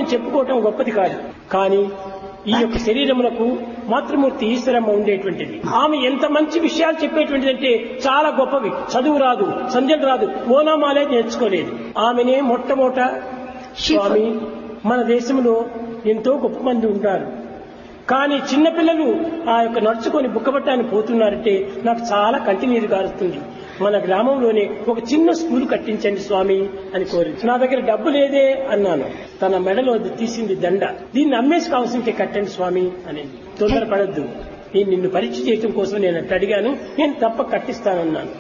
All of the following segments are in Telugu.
నేను చెప్పుకోవటం గొప్పది కాదు కానీ ఈ యొక్క శరీరములకు మాతృమూర్తి ఈశ్వరమ్మ ఉండేటువంటిది ఆమె ఎంత మంచి విషయాలు చెప్పేటువంటిది అంటే చాలా గొప్పవి చదువు రాదు సంధ్యలు రాదు ఓనామాలే నేర్చుకోలేదు ఆమెనే మొట్టమొదట స్వామి మన దేశంలో ఎంతో గొప్ప మంది ఉంటారు కానీ చిన్నపిల్లలు ఆ యొక్క నడుచుకొని బుక్కబట్టాన్ని పోతున్నారంటే నాకు చాలా కంటి నీరు కారుస్తుంది మన గ్రామంలోనే ఒక చిన్న స్కూల్ కట్టించండి స్వామి అని కోరి నా దగ్గర డబ్బు లేదే అన్నాను తన మెడలో తీసింది దండ దీన్ని అమ్మేసి కావాల్సింటే కట్టండి స్వామి అని తొందరపడద్దు నేను నిన్ను పరీక్ష చేయటం కోసం నేను అట్ట అడిగాను నేను తప్ప కట్టిస్తానన్నాను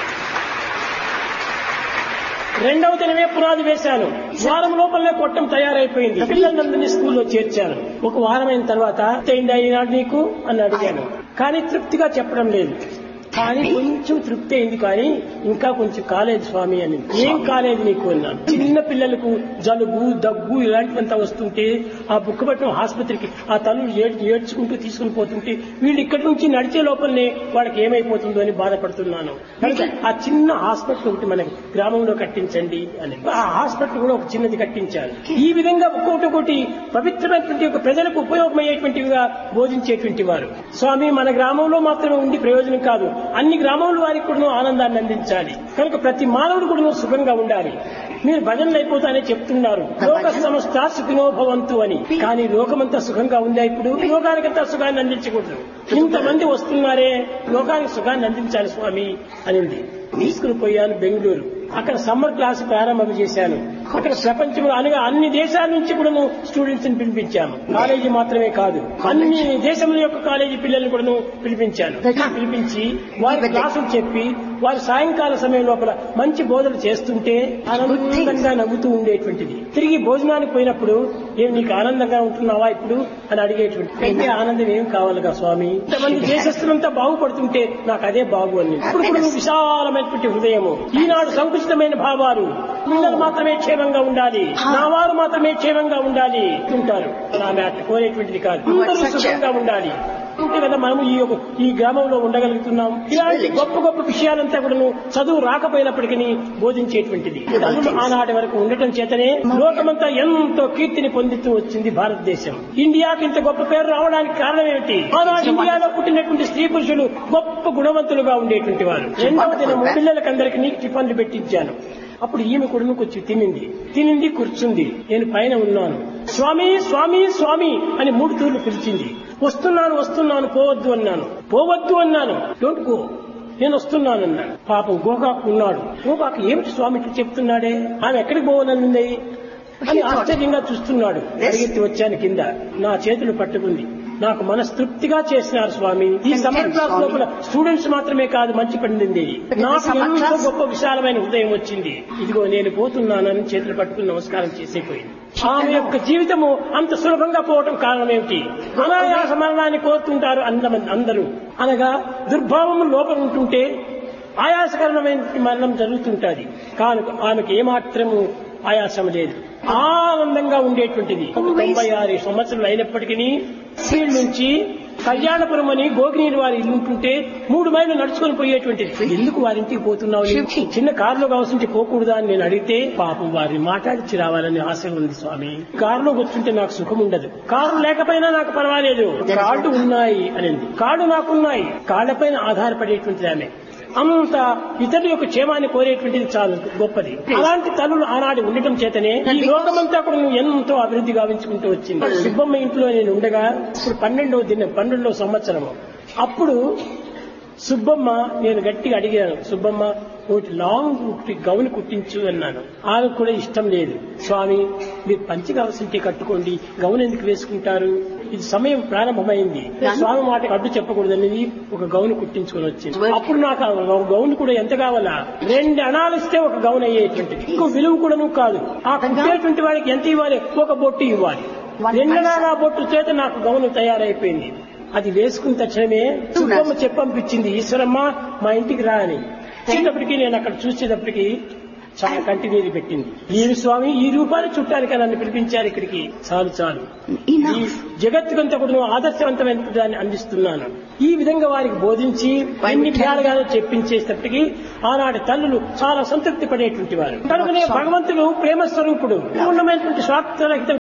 రెండవ దినమే పునాది వేశాను వారం లోపలనే కొట్టం తయారైపోయింది పిల్లలందరినీ స్కూల్లో చేర్చాను ఒక వారం అయిన తర్వాత అయిందా ఈనాడు నీకు అని అడిగాను కానీ తృప్తిగా చెప్పడం లేదు కానీ కొంచెం తృప్తి అయింది కానీ ఇంకా కొంచెం కాలేదు స్వామి అని ఏం కాలేదు నీకు అన్నాను చిన్న పిల్లలకు జలుబు దగ్గు ఇలాంటివంతా వస్తుంటే ఆ బుక్కపట్నం ఆసుపత్రికి ఆ తల్లు ఏడ్చుకుంటూ తీసుకుని పోతుంటే వీళ్ళు ఇక్కడి నుంచి నడిచే లోపలనే వాళ్ళకి ఏమైపోతుందో అని బాధపడుతున్నాను కనుక ఆ చిన్న హాస్పిటల్ ఒకటి మన గ్రామంలో కట్టించండి అని ఆ హాస్పిటల్ కూడా ఒక చిన్నది కట్టించారు ఈ విధంగా ఒక్కొక్కటి ఒకటి పవిత్రమైనటువంటి ఒక ప్రజలకు ఉపయోగమయ్యేటువంటివిగా బోధించేటువంటి వారు స్వామి మన గ్రామంలో మాత్రమే ఉండి ప్రయోజనం కాదు అన్ని గ్రామాల వారికి కూడా ఆనందాన్ని అందించాలి కనుక ప్రతి మానవుడు కూడా సుఖంగా ఉండాలి మీరు భజనలు అయిపోతానే చెప్తున్నారు లోక సంస్థ సుఖినో భవంతు అని కానీ లోకమంతా సుఖంగా ఉందా ఇప్పుడు లోకానికంతా సుఖాన్ని అందించకూడదు ఇంతమంది వస్తున్నారే లోకానికి సుఖాన్ని అందించాలి స్వామి అనింది తీసుకుని పోయాను బెంగళూరు అక్కడ సమ్మర్ క్లాస్ ప్రారంభం చేశాను అక్కడ ప్రపంచంలో అనగా అన్ని దేశాల నుంచి కూడా స్టూడెంట్స్ ని పిలిపించాము కాలేజీ మాత్రమే కాదు అన్ని దేశముల యొక్క కాలేజీ పిల్లల్ని కూడా పిలిపించాను పిలిపించి వారి క్లాసులు చెప్పి వారి సాయంకాల సమయం లోపల మంచి బోధన చేస్తుంటే ఆనందంగా నవ్వుతూ ఉండేటువంటిది తిరిగి భోజనానికి పోయినప్పుడు ఏం నీకు ఆనందంగా ఉంటున్నావా ఇప్పుడు అని అడిగేటువంటి అయితే ఆనందం ఏం కావాలిగా స్వామి ఇంతమంది దేశస్తులంతా బాగుపడుతుంటే నాకు అదే బాగు అని ఇప్పుడు కూడా విశాలమైనటువంటి హృదయము ఈనాడు సంకుచితమైన భావాలు పిల్లలు మాత్రమే క్షేమంగా ఉండాలి నా వారు మాత్రమే క్షేమంగా ఉండాలి ఉంటారు ఆమె అట్లా కోరేటువంటిది కాదు అందరూ సుఖంగా ఉండాలి ఉంటే కదా మనము ఈ యొక్క ఈ గ్రామంలో ఉండగలుగుతున్నాం ఇలాంటి గొప్ప గొప్ప విషయాలంతా కూడా చదువు రాకపోయినప్పటికీ బోధించేటువంటిది తల్లులు ఆనాటి వరకు ఉండటం చేతనే లోకమంతా ఎంతో కీర్తిని పొందుతూ వచ్చింది భారతదేశం ఇండియాకి ఇంత గొప్ప పేరు రావడానికి కారణం ఏమిటి ఆనాడు ఇండియాలో పుట్టినటువంటి స్త్రీ పురుషులు గొప్ప గుణవంతులుగా ఉండేటువంటి వారు రెండవ దినము పిల్లలకందరికీ టిఫన్లు పెట్టించాను అప్పుడు ఈమె కూడా కొంచెం తినింది తినింది కూర్చుంది నేను పైన ఉన్నాను స్వామి స్వామి స్వామి అని మూడు తూర్లు పిలిచింది వస్తున్నాను వస్తున్నాను పోవద్దు అన్నాను పోవద్దు అన్నాను డోంట్ గో నేను వస్తున్నాను అన్నాడు పాపం గోకాకు ఉన్నాడు గోకాకు ఏమిటి స్వామి ఇట్లా చెప్తున్నాడే ఆమె ఎక్కడికి పోవాలనుంది అని ఆశ్చర్యంగా చూస్తున్నాడు పరిగెత్తి వచ్చాను కింద నా చేతులు పట్టుకుంది నాకు మనస్తృప్తిగా చేసినారు స్వామి ఈ సమ్మర్ క్లాస్ లోపల స్టూడెంట్స్ మాత్రమే కాదు మంచి పండింది నాకు ఎంతో గొప్ప విశాలమైన హృదయం వచ్చింది ఇదిగో నేను పోతున్నానని చేతులు పట్టుకుని నమస్కారం చేసేపోయింది ఆమె యొక్క జీవితము అంత సులభంగా పోవటం కారణం ఏమిటి అనాయాస మరణాన్ని కోరుతుంటారు అందమంది అందరూ అనగా దుర్భావము లోపల ఉంటుంటే ఆయాసకరమైన మరణం జరుగుతుంటది కాను ఆమెకు ఏమాత్రము ఆయాసం లేదు ఆనందంగా ఉండేటువంటిది తొంభై ఆరు సంవత్సరాలు అయినప్పటికీ సీడ్ నుంచి కళ్యాణపురం అని గోగినీరు వారి ఇల్లు ఉంటుంటే మూడు మైళ్ళు నడుచుకొని పోయేటువంటిది ఎందుకు వారింటికి పోతున్నావు నీవు? చిన్న కారులో కావాల్సింటే పోకూడదా అని నేను అడిగితే పాపం వారిని మాట్లాడించి రావాలని ఆశ ఉంది స్వామి కారులో కూర్చుంటే నాకు సుఖం ఉండదు కారు లేకపోయినా నాకు పర్వాలేదు కార్డు ఉన్నాయి అనింది కార్డు నాకున్నాయి కాళ్లపైన ఆధారపడేటువంటిది ఆమె అంత ఇతరుల యొక్క క్షేమాన్ని కోరేటువంటిది చాలా గొప్పది అలాంటి తల్లులు ఆనాడు ఉండటం చేతనే ఈ లోకమంతా కూడా నువ్వు ఎంతో అభివృద్ధి గావించుకుంటూ వచ్చింది సుబ్బమ్మ ఇంట్లో నేను ఉండగా ఇప్పుడు పన్నెండవ దినం పన్నెండవ సంవత్సరము అప్పుడు సుబ్బమ్మ నేను గట్టిగా అడిగాను సుబ్బమ్మ ఒకటి లాంగ్ ఒకటి గౌన్ కుట్టించు అన్నాను ఆమెకు కూడా ఇష్టం లేదు స్వామి మీరు పంచి కావాల్సింటే కట్టుకోండి గౌన్ ఎందుకు వేసుకుంటారు ఇది సమయం ప్రారంభమైంది స్వామి మాట అడ్డు చెప్పకూడదనేది ఒక గౌన్ కుట్టించుకొని వచ్చింది అప్పుడు నాకు ఆ గౌన్ కూడా ఎంత కావాలా రెండు అణాలు ఇస్తే ఒక గౌన్ అయ్యేటువంటిది ఇంకో విలువ కూడాను కాదు ఆ కుట్టేటువంటి వాడికి ఎంత ఇవ్వాలి ఒక బొట్టు ఇవ్వాలి రెండనాల బొట్టు చేత నాకు గౌను తయారైపోయింది అది వేసుకున్న తక్షణమే సుబ్బమ్మ చెప్పంపించింది ఈశ్వరమ్మ మా ఇంటికి రా అని వచ్చేటప్పటికి నేను అక్కడ చూసేటప్పటికి చాలా కంటి నీరు పెట్టింది ఈ స్వామి ఈ రూపాయలు చుట్టానికి నన్ను పిలిపించారు ఇక్కడికి చాలు చాలు ఈ Enough. జగత్తుకంతా కూడా నువ్వు ఆదర్శవంతమైన దాన్ని అందిస్తున్నాను ఈ విధంగా వారికి బోధించి ఎన్ని విధాలుగా చెప్పించేటప్పటికి ఆనాటి తల్లులు చాలా సంతృప్తి పడేటువంటి వారు కనుకనే భగవంతుడు ప్రేమ స్వరూపుడు పూర్ణమైనటువంటి స్వార్థరహితం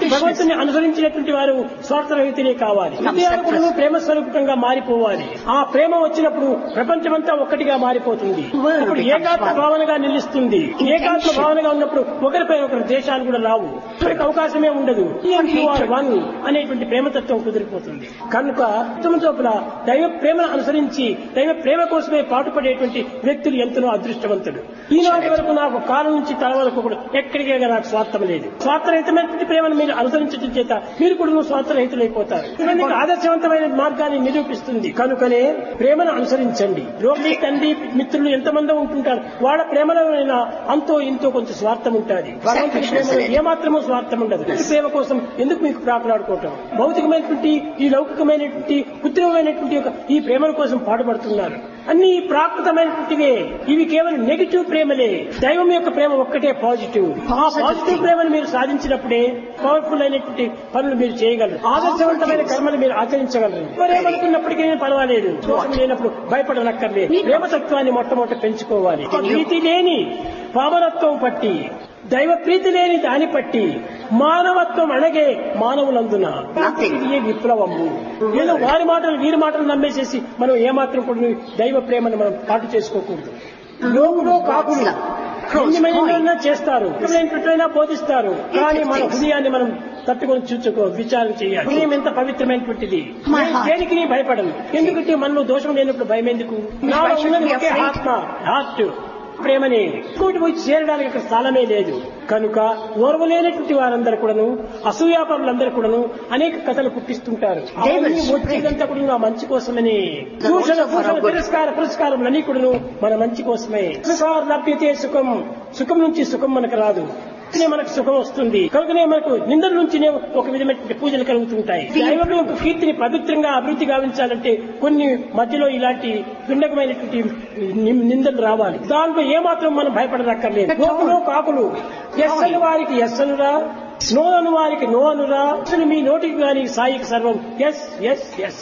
భగవంతుని అనుసరించినటువంటి వారు స్వార్థరహితులే కావాలి హృదయాలు ప్రేమ స్వరూపంగా మారిపోవాలి ఆ ప్రేమ వచ్చినప్పుడు ప్రపంచమంతా ఒక్కటిగా మారిపోతుంది అప్పుడు ఏకాత్మ భావనగా నిలుస్తుంది ఏకాత్మ భావనగా ఉన్నప్పుడు ఒకరిపై ఒకరి దేశాలు కూడా రావు ఒకరికి అవకాశమే ఉండదు వన్ అనేటువంటి ప్రేమతత్వం కుదిరిపోతుంది కనుక ఉత్తమ చోపుల దైవ ప్రేమను అనుసరించి దైవ ప్రేమ కోసమే పాటుపడేటువంటి వ్యక్తులు ఎంతనో అదృష్టవంతుడు ఈనాటి వరకు నాకు కాలం నుంచి తల వరకు కూడా ఎక్కడికే నాకు స్వార్థం లేదు స్వార్థరహితమైనటువంటి ప్రేమను మీరు అనుసరించడం చేత మీరు కూడా స్వార్థరహితులైపోతారు ఇవన్నీ ఆదర్శవంతమైన మార్గాన్ని నిరూపిస్తుంది కనుకనే ప్రేమను అనుసరించండి రోగి తండ్రి మిత్రులు ఎంతమందో ఉంటుంటారు వాళ్ళ ప్రేమలో అంతో ఇంతో కొంచెం స్వార్థం ఉంటుంది భగవంతుడి ప్రేమలో ఏమాత్రమూ స్వార్థం ఉండదు ఈ ప్రేమ కోసం ఎందుకు మీకు ప్రాకులాడుకోవటం భౌతికమైనటువంటి ఈ లౌకికమైనటువంటి కృత్రిమమైనటువంటి ఒక ఈ ప్రేమల కోసం పాటుపడుతున్నారు అన్ని ప్రాకృతమైనటువంటివే ఇవి కేవలం నెగిటివ్ ప్రేమలే దైవం యొక్క ప్రేమ ఒక్కటే పాజిటివ్ ఆ పాజిటివ్ ప్రేమను మీరు సాధించినప్పుడే పవర్ఫుల్ అయినటువంటి పనులు మీరు చేయగలరు ఆదర్శవంతమైన కర్మలు మీరు ఆచరించగలరు ఎవరేమనుకున్నప్పటికీ పర్వాలేదు దోషం లేనప్పుడు భయపడనక్కర్లేదు ప్రేమతత్వాన్ని మొట్టమొదటి పెంచుకోవాలి ప్రీతి లేని పావనత్వం పట్టి దైవ ప్రీతి లేని దాని పట్టి మానవత్వం అణగే మానవులందున ఇది విప్లవము ఏదో వారి మాటలు వీరి మాటలు నమ్మేసేసి మనం ఏమాత్రం కూడా దైవ ప్రేమను మనం పాటు చేసుకోకూడదు లోకులో కాకుండా ఎన్ని మంది చేస్తారు ఎప్పుడైనా బోధిస్తారు కానీ మన హృదయాన్ని మనం తట్టుకొని చూసుకో విచారణ చేయాలి హృదయం ఎంత పవిత్రమైనటువంటిది దేనికి నీ భయపడను ఎందుకంటే మనలో దోషం లేనప్పుడు భయం ఎందుకు నాలో ఉన్నది ఒకే ఆత్మ హార్ట్ ప్రేమని ఇంకోటి పోయి చేరడానికి అక్కడ స్థలమే లేదు కనుక ఓర్వలేనటువంటి వారందరూ కూడాను అసూయాపరులందరూ కూడాను అనేక కథలు పుట్టిస్తుంటారు అవన్నీ వచ్చేదంతా కూడా నా మంచి కోసమని దూషణ భూషణ తిరస్కార పురస్కారములన్నీ కూడాను మన మంచి కోసమే సుఖార్ లభ్యతే సుఖం సుఖం నుంచి సుఖం మనకు రాదు కనుకనే మనకు సుఖం వస్తుంది కనుకనే మనకు నిందల నుంచినే ఒక విధమైనటువంటి పూజలు కలుగుతుంటాయి దైవం యొక్క కీర్తిని పవిత్రంగా అభివృద్ధి గావించాలంటే కొన్ని మధ్యలో ఇలాంటి దుండకమైనటువంటి నిందలు రావాలి దాంట్లో ఏమాత్రం మనం భయపడనక్కర్లేదు గోకులు కాకులు ఎస్ అని వారికి ఎస్ అనురా నో అను వారికి నో అనురా అసలు మీ నోటికి కానీ సాయికి సర్వం ఎస్ ఎస్ ఎస్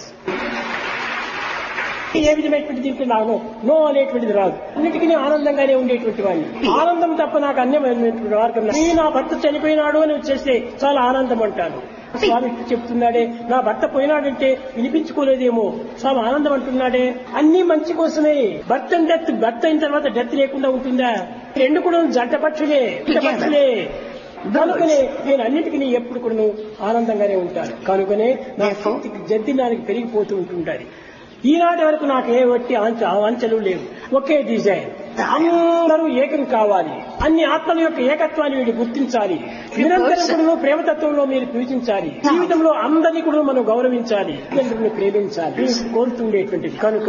ఏ విధమైనటువంటి దీంట్లో నాకు నో అనేటువంటిది రాదు అన్నిటికీ ఆనందంగానే ఉండేటువంటి వాడిని ఆనందం తప్ప నాకు అన్యమైనటువంటి మార్గం నీ నా భర్త చనిపోయినాడు అని వచ్చేస్తే చాలా ఆనందం అంటాను స్వామి చెప్తున్నాడే నా భర్త పోయినాడంటే వినిపించుకోలేదేమో స్వామి ఆనందం అంటున్నాడే అన్ని మంచి కోసమే భర్త డెత్ భర్త అయిన తర్వాత డెత్ లేకుండా ఉంటుందా రెండు కూడా జంట పక్షులే పక్షులే కనుకనే నేను అన్నిటికీ ఎప్పుడు కూడా ఆనందంగానే ఉంటాను కనుకనే నా శక్తికి జద్దినానికి పెరిగిపోతూ ఉంటుంటారు ఈనాటి వరకు నాకు ఏ వట్టి అంచెలు లేవు ఒకే డిజైన్ అందరూ ఏకం కావాలి అన్ని ఆత్మల యొక్క ఏకత్వాన్ని వీడు గుర్తించాలి నిరంతరం కూడా ప్రేమతత్వంలో మీరు పూజించాలి జీవితంలో అందరినీ కూడా మనం గౌరవించాలి తల్లిదండ్రులను ప్రేమించాలి కోరుతుండేటువంటిది కనుక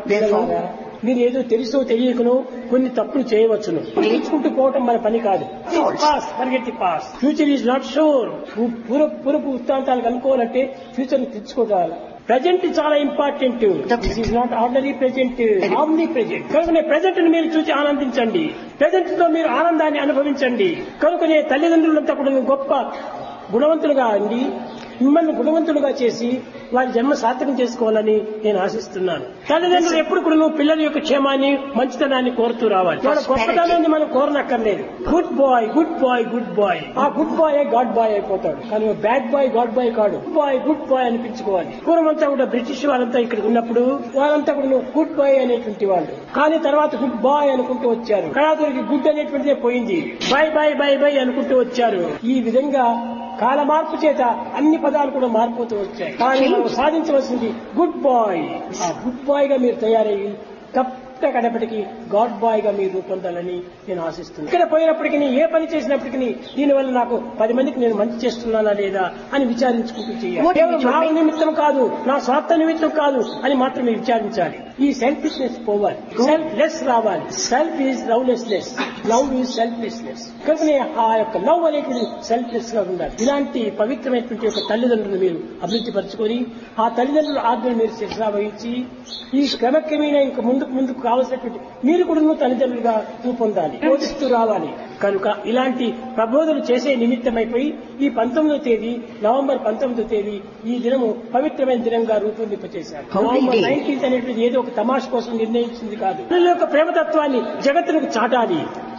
మీరు ఏదో తెలుసో తెలియకనో కొన్ని తప్పులు చేయవచ్చును నేర్చుకుంటూ పోవటం మన పని కాదు పాస్ పరిగెత్తి past future is not sure పూర్వ పూర్వపు వృత్తాంతాలు కనుక్కోవాలంటే ఫ్యూచర్ ని తెచ్చుకోవాలి ప్రజెంట్ చాలా important this is not ordinary present omnipresent కనుకనే ప్రజెంట్ ని మీరు చూసి ఆనందించండి ప్రజెంట్ తో మీరు ఆనందాన్ని అనుభవించండి కనుకనే తల్లిదండ్రులంతా కూడా గొప్ప గుణవంతులుగా అండి మిమ్మల్ని గుణవంతులుగా చేసి వారి జన్మ సార్థకం చేసుకోవాలని నేను ఆశిస్తున్నాను తల్లిదండ్రులు ఎప్పుడు కూడా నువ్వు పిల్లల యొక్క క్షేమాన్ని మంచితనాన్ని కోరుతూ రావాలి వాళ్ళ గొప్పతనాన్ని మనం కోరనక్కర్లేదు good boy good boy good boy ఆ గుడ్ బాయ్ గాడ్ బాయ్ అయిపోతాడు కానీ బ్యాడ్ బాయ్ గాడ్ బాయ్ కాడు గుడ్ బాయ్ గుడ్ బాయ్ అనిపించుకోవాలి పూర్వమంతా కూడా బ్రిటిష్ వాళ్ళంతా ఇక్కడ ఉన్నప్పుడు వాళ్ళంతా కూడా గుడ్ బాయ్ అనేటువంటి వాళ్ళు కానీ తర్వాత గుడ్ బాయ్ అనుకుంటూ వచ్చారు కళాతురికి గుడ్ అనేటువంటిదే పోయింది బాయ్ బాయ్ బాయ్ బాయ్ అనుకుంటూ వచ్చారు ఈ విధంగా కాల మార్పు చేత అన్ని పదాలు కూడా మారిపోతూ వచ్చాయి కానీ మనం సాధించవలసింది గుడ్ బాయ్ ఆ గుడ్ బాయ్ గా మీరు తయారయ్యి తప్ప కడపటికి గాడ్ బాయ్ గా మీరు రూపొందాలని నేను ఆశిస్తున్నాను ఇక్కడ పోయినప్పటికీ ఏ పని చేసినప్పటికీ దీనివల్ల నాకు పది మందికి నేను మంచి చేస్తున్నానా లేదా అని విచారించుకుంటూ చేయాలి కేవలం నా నిమిత్తం కాదు నా స్వార్థ నిమిత్తం కాదు అని మాత్రమే విచారించాలి ఈ సెల్ఫిష్నెస్ పోవాలి సెల్ఫ్ లెస్ రావాలి self is loveless less love is selfless less కనుకనే ఆ యొక్క లవ్ అనేది సెల్ఫ్లెస్ గా ఉండాలి ఇలాంటి పవిత్రమైనటువంటి ఒక తల్లిదండ్రులు మీరు అభివృద్ధి పరచుకొని ఆ తల్లిదండ్రుల ఆజ్ఞలు మీరు శిక్షణ వహించి ఈ క్రమక్రమేణా ఇంక ముందుకు ముందుకు కావలసినటువంటి మీరు కూడా తల్లిదండ్రులుగా రూపొందాలి బోధిస్తూ రావాలి కనుక ఇలాంటి ప్రబోధనలు చేసే నిమిత్తమైపోయి ఈ పంతొమ్మిదో తేదీ నవంబర్ పంతొమ్మిదో తేదీ ఈ దినము పవిత్రమైన దినంగా రూపొందింపచేశారు నవంబర్ నైన్టీన్త్ అనేటువంటి ఏదో ఒక తమాష కోసం నిర్ణయించింది కాదు పిల్లల యొక్క ప్రేమతత్వాన్ని జగత్తులకు చాటాలి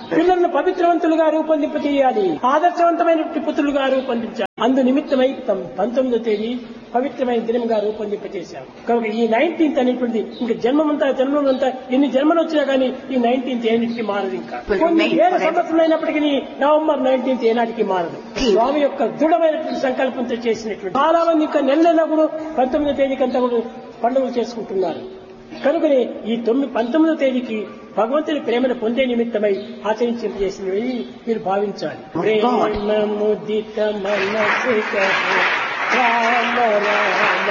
పిల్లలను పవిత్రవంతులుగా రూపొందింప చేయాలి ఆదర్శవంతమైన పుత్రులుగా రూపొందించాలి అందు నిమిత్తమై తమ పంతొమ్మిదో తేదీ పవిత్రమైన దినంగా రూపొందింపచేశాం కనుక ఈ నైన్టీన్త్ అనేటువంటిది ఇంకా జన్మమంతా జన్మమంతా ఎన్ని జన్మలు వచ్చినా కానీ ఈ నైన్టీన్త్ ఏనాటికి మారదు ఇంకా Will కొన్ని remain వేల forever. సంవత్సరం అయినప్పటికీ నవంబర్ నైన్టీన్త్ ఏనాటికి మారదు స్వామి యొక్క దృఢమైనటువంటి సంకల్పంతో చేసినటువంటి చాలా మంది ఇంకా నెల నెల కూడా పంతొమ్మిదో తేదీకంతా కూడా పండుగలు చేసుకుంటున్నారు కనుకనే ఈ తొమ్మిది పంతొమ్మిదో తేదీకి భగవంతుని ప్రేమను పొందే నిమిత్తమై ఆచరించేసినవి మీరు భావించాలి My God. ప్రేమ ముదిత మనసు రామ రామ